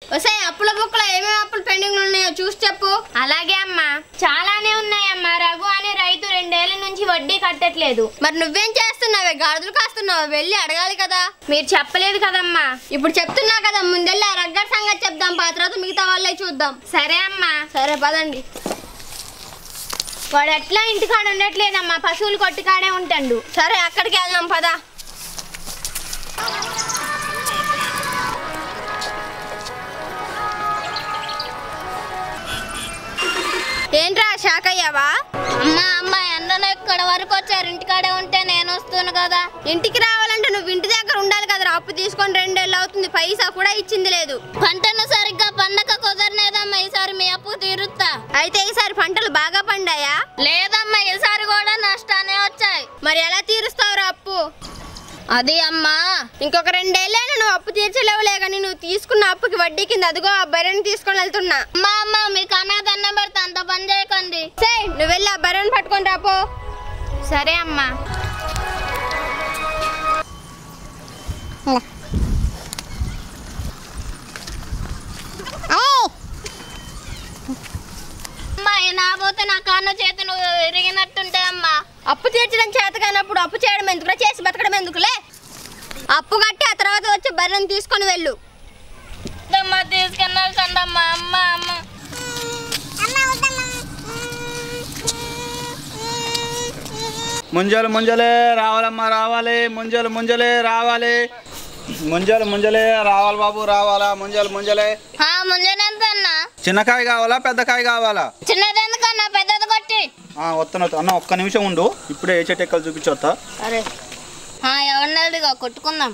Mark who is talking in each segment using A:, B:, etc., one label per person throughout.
A: వసే అప్పుల బుక్కులో ఏమేమి అప్పులు పెండింగ్ ఉన్నాయో చూసి చెప్పు
B: అలాగే అమ్మా చాలానే ఉన్నాయమ్మా రఘు అనే రైతు రెండేళ్ల నుంచి వడ్డీ కట్టట్లేదు
A: మరి నువ్వేం చేస్తున్నావే గాడిదలు కాస్తున్నావా వెళ్ళి అడగాలి కదా
B: మీరు చెప్పలేదు కదమ్మా
A: ఇప్పుడు చెప్తున్నా కదా ముందెళ్ళి ఆ రగ్గర్ సంగతి చెప్దాం పా తర్వాత మిగతా వాళ్ళే చూద్దాం
B: సరే అమ్మా
A: సరే పదండి
B: వాడు ఎట్లా ఇంటికాడ ఉండట్లేదమ్మా పశువులు కొట్టుకాడే ఉంటాడు
A: సరే అక్కడికి వెళ్దాం పదా ఏంట్రా షాక్ అయ్యావా
B: అమ్మా అమ్మ ఎండలో ఇక్కడ వరకు వచ్చారు ఇంటికాడే ఉంటే నేను వస్తాను కదా
A: ఇంటికి రావాలంటే నువ్వు ఇంటి దగ్గర ఉండాలి కదరా అప్పు తీసుకొని రెండేళ్ళు అవుతుంది పైసా కూడా ఇచ్చింది లేదు
B: పంటను సరిగ్గా పండక కుదరలేదమ్మా ఈసారి మీ అప్పు తీరుస్తా
A: అయితే ఈసారి పంటలు బాగా పండాయా
B: లేదమ్మా ఈసారి కూడా నష్టానే వచ్చాయి
A: మరి ఎలా తీరుస్తావురా అప్పు
B: అది అమ్మా
A: ఇంకొక రెండేళ్ళైనా నువ్వు అప్పు తీర్చలేవులే కానీ నువ్వు తీసుకున్న అప్పుకి వడ్డీ కింద అదిగో ఆ బర్రెని తీసుకొని వెళ్తున్నా
B: అమ్మా అమ్మ మీకు అన్న దండం పెడతా అంత పని చేయకండి
A: సే నువ్వు వెళ్ళి ఆ బర్రెని పట్టుకొని రాపో
B: సరే అమ్మా అమ్మా ఈ నా పోతే నా కాన్న చేతులు విరిగినట్టుంటే అమ్మా
A: అప్పు తీర్చడం చేత కానప్పుడు అప్పు చేయడం ఎందుకురా చేసి బతకడం ఎందుకులే అప్పు కట్టి ఆ తర్వాత వచ్చి బర్రెని తీసుకొని వెళ్ళు
B: అమ్మా తీసుకెళ్ళాల్సండి అమ్మా అమ్మ అమ్మ
C: ముంజలు ముంజలే రావాలమ్మా రావాలి ముంజలు ముంజలే రావాలి ముంజలు ముంజలే రావాలి బాబు రావాలా ముంజలు ముంజలే
B: ఆ, ముంజనెంత అన్నా
C: చిన్నకాయ కావాలా పెద్ద కాయ కావాలా
B: చిన్నది ఎందుకన్నా పెద్దది కొట్టి
C: ఆ, వస్తున్నా అన్న ఒక్క నిమిషం ఉండు ఇప్పుడే ఏ చెట్టు ఎక్కలు చూపించొస్తా
B: సరే ఎవరినదిగా కొట్టుకుందాం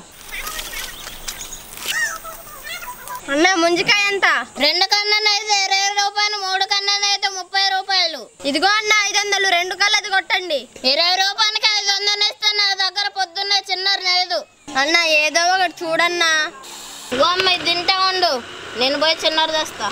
A: అన్న ముంజికాయ ఎంత
B: రెండు కన్నాను అయితే ఇరవై రూపాయలు మూడు కన్నాను అయితే ముప్పై రూపాయలు
A: ఇదిగో అన్న ఐదు వందలు రెండు కళ్ళు అది కొట్టండి
B: ఇరవై రూపాయలకి ఐదు వందలు ఇస్తే నా దగ్గర పొద్దున్నే చిన్నర లేదు
A: అన్న ఏదో ఒకటి చూడన్నా
B: ఇగో అమ్మ ఇది తింటా ఉండు నేను పోయి చిన్నర తెస్తా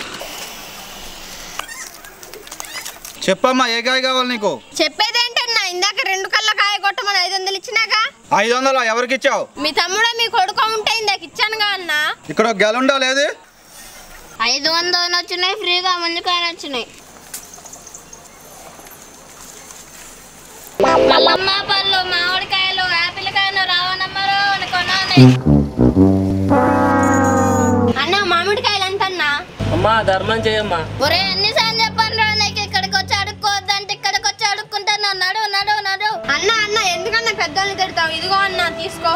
C: చెప్పమ్మా ఏ కాయ కావాలి నీకు
A: చెప్పేదేంటన్నా ఇందాక రెండు కళ్ళ కాయ కొట్టమని ఐదు వందలు ఇచ్చినాక
C: ఐదు వందలు ఎవరికి ఇచ్చావు
A: మీ తమ్ముడు మీ కొడుకు ఉంటే ఇందాక ఇచ్చానుగా అన్న
C: ఇక్కడ ఒక గెలుండా లేదు
B: ఐదు వందలు వచ్చినాయి ఫ్రీగా ముందుకాయలు వచ్చినాయి మల్లమ్మ పళ్ళు మామిడికాయలు ఆపిల్ కాయలు రావణమ్మరు కొనాలి
A: అన్న మామిడికాయలు ఎంత అన్నా
D: అమ్మా ధర్మం చేయమ్మా
B: ఒరే ఎన్నిసార్లు చెప్పాను రా నీకు ఇక్కడికి వచ్చి అడుక్కోవద్దంటే ఇక్కడికి వచ్చి అడుక్కుంటాను నడు నడు నడు
A: అన్న అన్న ఎందుకన్నా పెద్దోళ్ళని తిడతావు ఇదిగో అన్న తీసుకో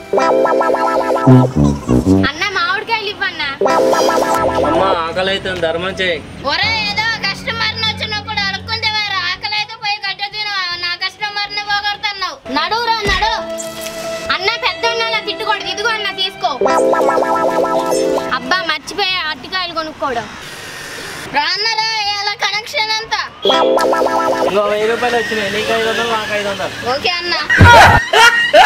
B: అన్న మామిడికాయలు ఇవ్వన్నా
D: అమ్మా ఆకలి అయితే ధర్మం చేయి
B: ఒరే ఏదో కస్టమర్ వచ్చినప్పుడు అడుక్కుంటే వేరే ఆకలి అయితే పోయి గడ్డ తిను నా కస్టమర్ ని పోగొడుతున్నావు నడురా నడు అన్న పెద్దోళ్ళ తిట్టుకోడు ఇదిగో అన్న తీసుకో అబ్బా మర్చిపోయా అట్టికాయలు కొనుక్కోవడం రాన్నరా ఇలా కనెక్షన్ అంతా
D: ఇంకో వెయ్యి రూపాయలు వచ్చినాయి నీకు ఐదు వందలు నాకు ఐదు వందలు
B: ఓకే అన్న